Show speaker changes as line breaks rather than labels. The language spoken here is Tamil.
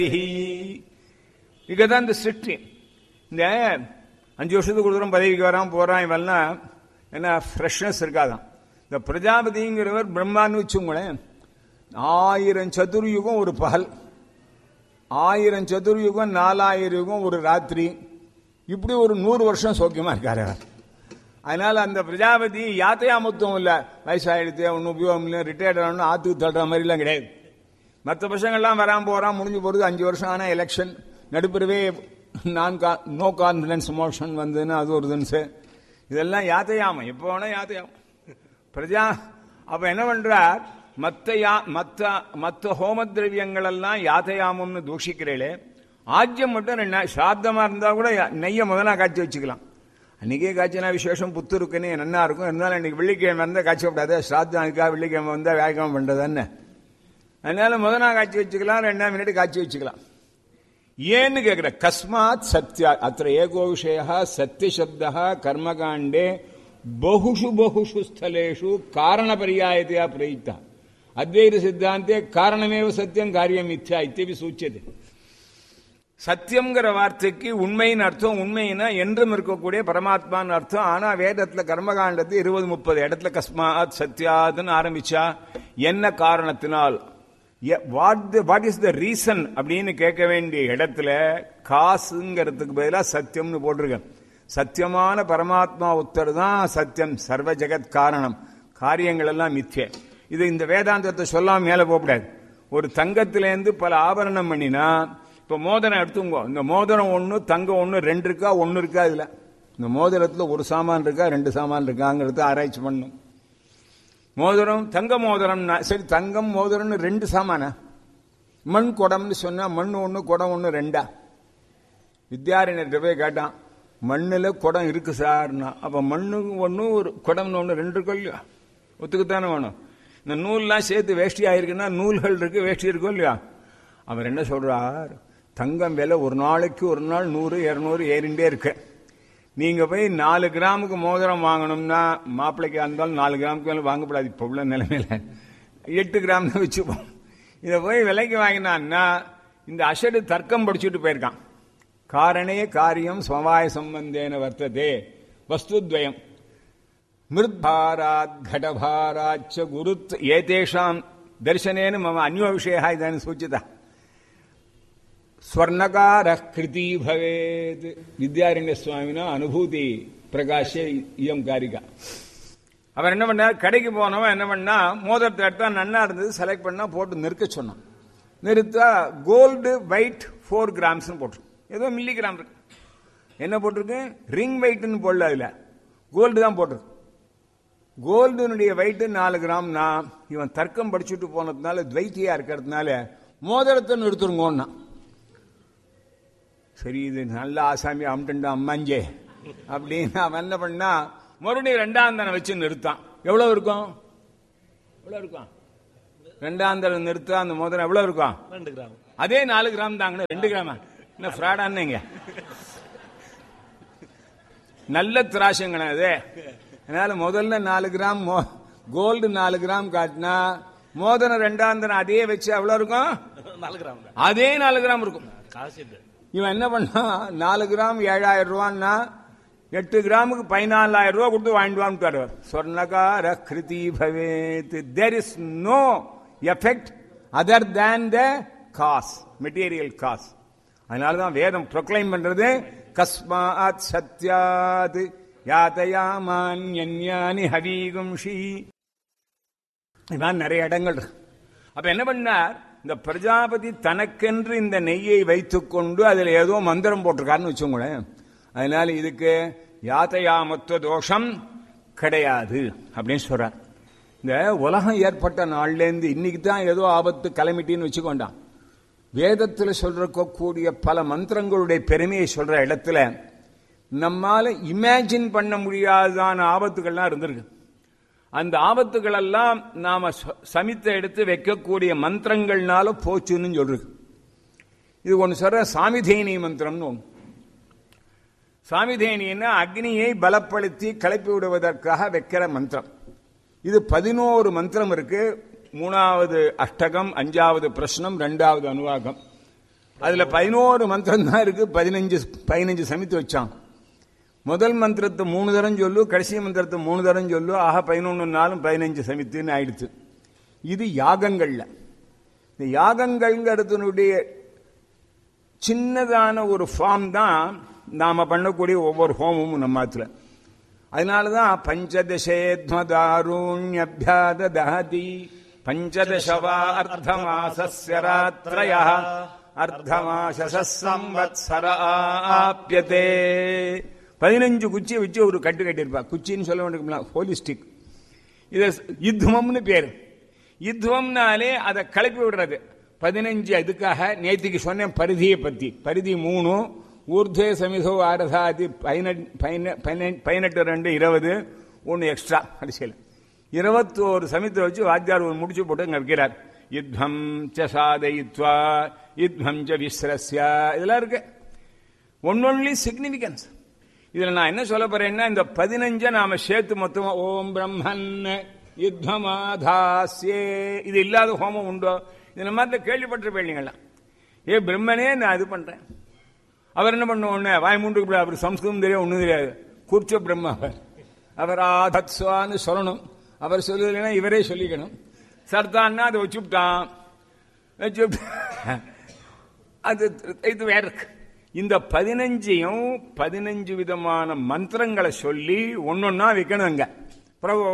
இங்கதான் இந்த சிருஷ்டி இந்த அஞ்சு வருஷத்துக்கு ஒரு தூரம் பதவிக்கு வரான் போறான் இவெல்லாம் என்ன ஃப்ரெஷ்னஸ் இருக்காதான் இந்த பிரஜாபதிங்கிறவர் பிரம்மான்னு வச்சுங்களேன் ஆயிரம் சதுர்யுகம் ஒரு பகல் ஆயிரம் சதுர்யுகம் நாலாயிரம் யுகம் ஒரு ராத்திரி இப்படி ஒரு நூறு வருஷம் சௌக்கியமா இருக்காரு அவர் அதனால அந்த பிரஜாபதி யாத்தையாமத்துவம் இல்லை வயசாயிடுத்து ஒன்றும் உபயோகம் இல்லை ரிட்டையர்ட் ஆகணும் ஆத்துக்கு தள்ளுற மாதிரிலாம் கிடையாது மற்ற பசங்கள்லாம் வராம போறான் முடிஞ்சு போறது அஞ்சு வருஷம் ஆன எலெக்ஷன் நடுப்புறவே நான் நோ கான்பிடன்ஸ் மோஷன் வந்ததுன்னு அது ஒரு தினசு இதெல்லாம் யாத்தையாமம் எப்போ வேணா யாத்தையாமம் பிரஜா அப்ப என்ன பண்றார் மத்த யா மத்த மத்த ஹோம திரவியங்கள் எல்லாம் யாத்தையாமம்னு தூஷிக்கிறீளே ஆஜ்யம் மட்டும் ரெண்டு நாள் சாத்தமா இருந்தா கூட நெய்யை முதல்ல காய்ச்சி வச்சுக்கலாம் அன்னைக்கே காய்ச்சினா விசேஷம் புத்து இருக்குன்னு நன்னா இருக்கும் இருந்தாலும் இன்னைக்கு வெள்ளிக்கிழமை இருந்தால் காய்ச்சப்படாது ஸ்ராத்தம் அதுக்காக வெள்ளிக்கிழமை வந்தால் வியாழக்கிழமை பண்ணுறது என்ன அதனால முதல் நாள் காய்ச்சி வச்சுக்கலாம் ரெண்டாம் மினிட் காய்ச்சி வச்சுக்கலாம் ஏன்னு கேட்கிற கஸ்மாத் சத்யா அத்த ஏகோ விஷய சத்தியசப்த கர்மகாண்டே பகுஷு பகுஷு ஸ்தலேஷு காரண பரியாயத்தையா பிரயுக்தா அத்வைத சித்தாந்தே காரணமேவ சத்தியம் காரியம் மித்யா இத்தியபி சூச்சியது சத்தியம்ங்கிற வார்த்தைக்கு உண்மையின் அர்த்தம் உண்மையினா என்றும் இருக்கக்கூடிய பரமாத்மான்னு அர்த்தம் ஆனா வேதத்துல கர்மகாண்டத்து இருபது முப்பது இடத்துல கஸ்மாத் சத்யாத்னு ஆரம்பிச்சா என்ன காரணத்தினால் வாட் இஸ் த ரீசன் அப்படின்னு கேட்க வேண்டிய இடத்துல காசுங்கிறதுக்கு பதிலாக சத்தியம்னு போட்டிருக்கேன் சத்தியமான பரமாத்மா உத்தர் தான் சத்தியம் சர்வ ஜெகத் காரணம் காரியங்கள் எல்லாம் மித்திய இது இந்த வேதாந்தத்தை சொல்லாம மேல போகக்கூடாது ஒரு தங்கத்திலேருந்து பல ஆபரணம் பண்ணினா இப்ப மோதிரம் எடுத்துங்கோ இந்த மோதிரம் ஒன்று தங்கம் ஒன்று ரெண்டு இருக்கா ஒன்று இருக்கா இதுல இந்த மோதிரத்துல ஒரு சாமான் இருக்கா ரெண்டு சாமான் இருக்காங்கிறத ஆராய்ச்சி பண்ணும் மோதிரம் தங்க மோதிரம்னா சரி தங்கம் மோதிரம்னு ரெண்டு சாமான மண் குடம்னு சொன்னா மண் ஒன்று குடம் ஒன்று ரெண்டா வித்யாரண்யர்கிட்ட போய் கேட்டான் மண்ணில் குடம் இருக்கு சார்னா அப்போ மண்ணு ஒன்று ஒரு குடம்னு ஒன்று ரெண்டு இருக்கும் இல்லையா ஒத்துக்குத்தானே வேணும் இந்த நூல்லாம் சேர்த்து வேஷ்டி ஆயிருக்குன்னா நூல்கள் இருக்கு வேஷ்டி இருக்கும் இல்லையா அவர் என்ன சொல்றார் தங்கம் விலை ஒரு நாளைக்கு ஒரு நாள் நூறு இரநூறு ஏறிண்டே இருக்கு நீங்க போய் நாலு கிராமுக்கு மோதிரம் வாங்கணும்னா மாப்பிள்ளைக்கு இருந்தாலும் நாலு கிராமுக்கு மேலே வாங்கப்படாது இப்போ உள்ள நிலைமையில எட்டு கிராம் தான் வச்சுப்போம் இதை போய் விலைக்கு வாங்கினான்னா இந்த அஷடு தர்க்கம் படிச்சுட்டு போயிருக்கான் காரணே காரியம் சமவாய சம்பந்தேன வர்த்ததே வஸ்துத்வயம் மிருத்பாராத் கடபாராச்ச குருத் ஏதேஷாம் தர்சனேன மம அந்யோ விஷய இதான சூச்சிதா ஸ்வர்ணகார கிருதி பவேத் வித்யாரண்ய சுவாமினா அனுபூதி பிரகாஷ இயம் காரிகா அவர் என்ன பண்ணார் கடைக்கு போனவன் என்ன பண்ணா மோதிரத்தை எடுத்தா நன்னா இருந்தது செலக்ட் பண்ணா போட்டு நிறுக்க சொன்னான் நிறுத்தா கோல்டு ஒயிட் ஃபோர் கிராம்ஸ் போட்டு ஏதோ மில்லி கிராம் இருக்கு என்ன போட்டிருக்கு ரிங் வெயிட்னு போடல அதுல கோல்டு தான் போட்டிருக்கு கோல்டுனுடைய வெயிட் நாலு கிராம்னா இவன் தர்க்கம் படிச்சுட்டு போனதுனால துவைத்தியா இருக்கிறதுனால மோதிரத்தை நிறுத்துருங்கோன்னா சரி இது நல்ல ஆசாமி அம்டண்டா அம்மாஞ்சே அப்படின்னு அவன் என்ன பண்ணா மறுபடியும் ரெண்டாம் தனை வச்சு நிறுத்தான் எவ்வளவு இருக்கும் எவ்வளவு இருக்கும் ரெண்டாம் தரம் நிறுத்த அந்த மோதிரம் எவ்வளவு இருக்கும்
ரெண்டு கிராம்
அதே நாலு கிராம் தாங்க ரெண்டு கிராமா என்ன ஃப்ராடான்னீங்க நல்ல திராசங்கண்ணா அது அதனால முதல்ல நாலு கிராம் கோல்டு நாலு கிராம் காட்டினா மோதிரம் ரெண்டாம் தரம் அதே வச்சு எவ்வளவு இருக்கும்
நாலு கிராம் தான்
அதே நாலு கிராம் இருக்கும்
காசு இல்லை
இவன் என்ன பண்ணா நாலு கிராம் ஏழாயிரம் ரூபான்னா எட்டு கிராமுக்கு பதினாலாயிரம் ரூபா கொடுத்து வாங்கிட்டு வாங்கிட்டு சொர்ணகார கிருதி பவேத் there is no effect other than the gas material gas அதனாலதான் வேதம் ப்ரொக்ளைம் பண்றது கஸ்மாத் சத்யாத் யாத்தயாமான்யானி ஹவீகும்ஷி இதான் நிறைய இடங்கள் இருக்கு அப்ப என்ன பண்ணார் இந்த பிரஜாபதி தனக்கென்று இந்த நெய்யை வைத்துக்கொண்டு அதில் ஏதோ மந்திரம் போட்டிருக்காருன்னு வச்சுக்கோங்களேன் அதனால இதுக்கு யாத்தயாமத்துவ தோஷம் கிடையாது அப்படின்னு சொல்றார் இந்த உலகம் ஏற்பட்ட நாள்லேருந்து இன்னைக்கு தான் ஏதோ ஆபத்து கிளம்பிட்டின்னு வச்சுக்கோண்டான் வேதத்தில் சொல்றக்கூடிய பல மந்திரங்களுடைய பெருமையை சொல்ற இடத்துல நம்மால இமேஜின் பண்ண முடியாதான ஆபத்துகள்லாம் இருந்திருக்கு அந்த ஆபத்துகள் எல்லாம் நாம சமித்த எடுத்து வைக்கக்கூடிய மந்திரங்கள்னால போச்சுன்னு சொல்றது இது ஒன்று சொல்ற சாமிதேனி மந்திரம்னு ஒன்று சாமிதேனின்னா அக்னியை பலப்படுத்தி கிளப்பி விடுவதற்காக வைக்கிற மந்திரம் இது பதினோரு மந்திரம் இருக்கு மூணாவது அஷ்டகம் அஞ்சாவது பிரஷ்னம் ரெண்டாவது அனுவாகம் அதுல பதினோரு மந்திரம் தான் இருக்கு பதினஞ்சு பதினஞ்சு சமித்து வச்சான் முதல் மந்திரத்தை மூணு தரம் சொல்லு கடைசி மந்திரத்தை மூணு தரம் சொல்லு ஆக பதினொன்று நாளும் பதினஞ்சு சமித்துன்னு ஆயிடுச்சு இது யாகங்கள்ல இந்த யாகங்கள்ங்கிறதுனுடைய சின்னதான ஒரு ஃபார்ம் தான் நாம பண்ணக்கூடிய ஒவ்வொரு ஹோமமும் நம்ம ஆத்துல அதனாலதான் பஞ்சதசேத்மதாருண்யபியாத தஹதி பஞ்சதசவா அர்த்தமாசஸ்ய ராத்ரய அர்த்தமாசசம்வத்சர ஆப்யதே பதினஞ்சு குச்சியை வச்சு ஒரு கட்டு கட்டியிருப்பா குச்சின்னு சொல்ல வேண்டிய ஹோலிஸ்டிக் இது யுத்வம்னு பேரு யுத்வம்னாலே அதை கிளப்பி விடுறது பதினஞ்சு அதுக்காக நேத்திக்கு சொன்னேன் பரிதியை பத்தி பரிதி மூணு ஊர்தே சமிதோ ஆரதாதி பதினெட்டு ரெண்டு இருபது ஒன்று எக்ஸ்ட்ரா கடைசியில் இருபத்தோரு சமித்தை வச்சு வாத்தியார் ஒரு முடிச்சு போட்டு இங்க வைக்கிறார் யுத்தம் ச சாதயித்வா யுத்தம் ச விஸ்ரஸ்யா இதெல்லாம் இருக்கு ஒன்னொன்லி சிக்னிபிகன்ஸ் இதுல நான் என்ன சொல்ல போறேன்னா இந்த பதினஞ்ச நாம சேர்த்து மொத்தமா ஓம் பிரம்மன் யுத்தமாதாஸ்யே இது இல்லாத ஹோமம் உண்டோ இந்த மாதிரி கேள்விப்பட்டிருப்பீங்களா ஏ பிரம்மனே நான் இது பண்றேன் அவர் என்ன பண்ண உடனே வாய் மூன்று அவர் சம்ஸ்கிருதம் தெரியாது ஒண்ணும் தெரியாது கூர்ச்ச பிரம்ம அவர் அவர் ஆதத்வான்னு சொல்லணும் அவர் சொல்லலைன்னா இவரே சொல்லிக்கணும் சர்தான்னா அதை வச்சுவிட்டான் வச்சு அது இது வேற இருக்கு இந்த பதினஞ்சையும் பதினஞ்சு விதமான மந்திரங்களை சொல்லி ஒன்னொன்னா வைக்கணும் அங்க பிரபு